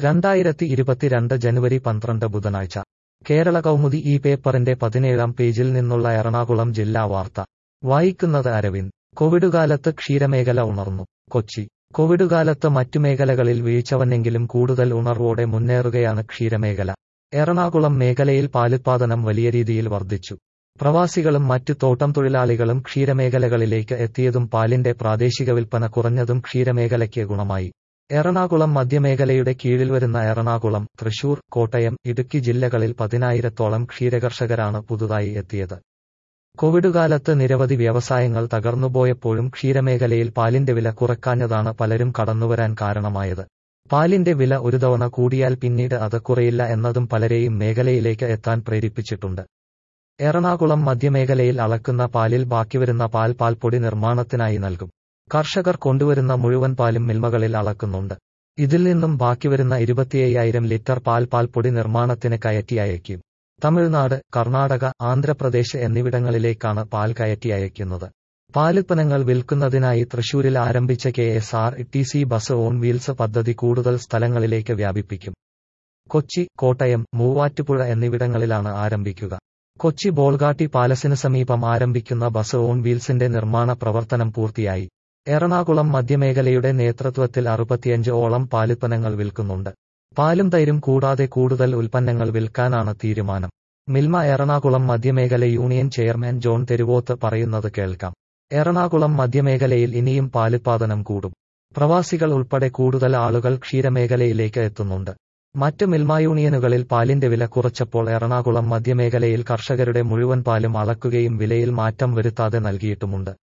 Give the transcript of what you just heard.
രണ്ടായിരത്തി ഇരുപത്തിരണ്ട് ജനുവരി പന്ത്രണ്ട് ബുധനാഴ്ച കേരള കൗമുദി ഈ പേപ്പറിന്റെ പതിനേഴാം പേജിൽ നിന്നുള്ള എറണാകുളം ജില്ലാ വാർത്ത വായിക്കുന്നത് അരവിന്ദ് കോവിഡ് കാലത്ത് ക്ഷീരമേഖല ഉണർന്നു കൊച്ചി കോവിഡ് കാലത്ത് മറ്റു മേഖലകളിൽ വീഴ്ച വന്നെങ്കിലും കൂടുതൽ ഉണർവോടെ മുന്നേറുകയാണ് ക്ഷീരമേഖല എറണാകുളം മേഖലയിൽ പാലുത്പാദനം വലിയ രീതിയിൽ വർദ്ധിച്ചു പ്രവാസികളും മറ്റു തോട്ടം തൊഴിലാളികളും ക്ഷീരമേഖലകളിലേക്ക് എത്തിയതും പാലിന്റെ പ്രാദേശിക വിൽപ്പന കുറഞ്ഞതും ക്ഷീരമേഖലയ്ക്ക് ഗുണമായി എറണാകുളം മധ്യമേഖലയുടെ കീഴിൽ വരുന്ന എറണാകുളം തൃശൂർ കോട്ടയം ഇടുക്കി ജില്ലകളിൽ പതിനായിരത്തോളം ക്ഷീരകർഷകരാണ് പുതുതായി എത്തിയത് കോവിഡ് കാലത്ത് നിരവധി വ്യവസായങ്ങൾ തകർന്നുപോയപ്പോഴും ക്ഷീരമേഖലയിൽ പാലിന്റെ വില കുറക്കാഞ്ഞതാണ് പലരും കടന്നുവരാൻ കാരണമായത് പാലിന്റെ വില ഒരു തവണ കൂടിയാൽ പിന്നീട് അത് കുറയില്ല എന്നതും പലരെയും മേഖലയിലേക്ക് എത്താൻ പ്രേരിപ്പിച്ചിട്ടുണ്ട് എറണാകുളം മധ്യമേഖലയിൽ അളക്കുന്ന പാലിൽ ബാക്കിവരുന്ന പാൽ പാൽപ്പൊടി നിർമ്മാണത്തിനായി നൽകും കർഷകർ കൊണ്ടുവരുന്ന മുഴുവൻ പാലും മിൽമകളിൽ അളക്കുന്നുണ്ട് ഇതിൽ നിന്നും ബാക്കിവരുന്ന ഇരുപത്തിയ്യായിരം ലിറ്റർ പാൽ പാൽപ്പൊടി നിർമ്മാണത്തിന് കയറ്റി അയക്കും തമിഴ്നാട് കർണാടക ആന്ധ്രാപ്രദേശ് എന്നിവിടങ്ങളിലേക്കാണ് പാൽ കയറ്റി അയക്കുന്നത് പാലുൽപ്പന്നങ്ങൾ വിൽക്കുന്നതിനായി തൃശൂരിൽ ആരംഭിച്ച K S R T C bus on wheels പദ്ധതി കൂടുതൽ സ്ഥലങ്ങളിലേക്ക് വ്യാപിപ്പിക്കും കൊച്ചി കോട്ടയം മൂവാറ്റുപുഴ എന്നിവിടങ്ങളിലാണ് ആരംഭിക്കുക കൊച്ചി ബോൾഗാട്ടി പാലസിന് സമീപം ആരംഭിക്കുന്ന ബസ് ഓൺ വീൽസിന്റെ നിർമ്മാണ പ്രവർത്തനം പൂർത്തിയായി എറണാകുളം മധ്യമേഖലയുടെ നേതൃത്വത്തിൽ അറുപത്തിയഞ്ച് ഓളം പാലുൽപ്പന്നങ്ങൾ വിൽക്കുന്നുണ്ട് പാലും തൈരും കൂടാതെ കൂടുതൽ ഉൽപ്പന്നങ്ങൾ വിൽക്കാനാണ് തീരുമാനം മിൽമ എറണാകുളം മധ്യമേഖല യൂണിയൻ ചെയർമാൻ ജോൺ തെരുവോത്ത് പറയുന്നത് കേൾക്കാം എറണാകുളം മധ്യമേഖലയിൽ ഇനിയും പാലുത്പാദനം കൂടും പ്രവാസികൾ ഉൾപ്പെടെ കൂടുതൽ ആളുകൾ ക്ഷീരമേഖലയിലേക്ക് എത്തുന്നുണ്ട് മറ്റ് മിൽമ യൂണിയനുകളിൽ പാലിന്റെ വില കുറച്ചപ്പോൾ എറണാകുളം മധ്യമേഖലയിൽ കർഷകരുടെ മുഴുവൻ പാലും അളക്കുകയും വിലയിൽ മാറ്റം വരുത്താതെ നൽകിയിട്ടുമുണ്ട്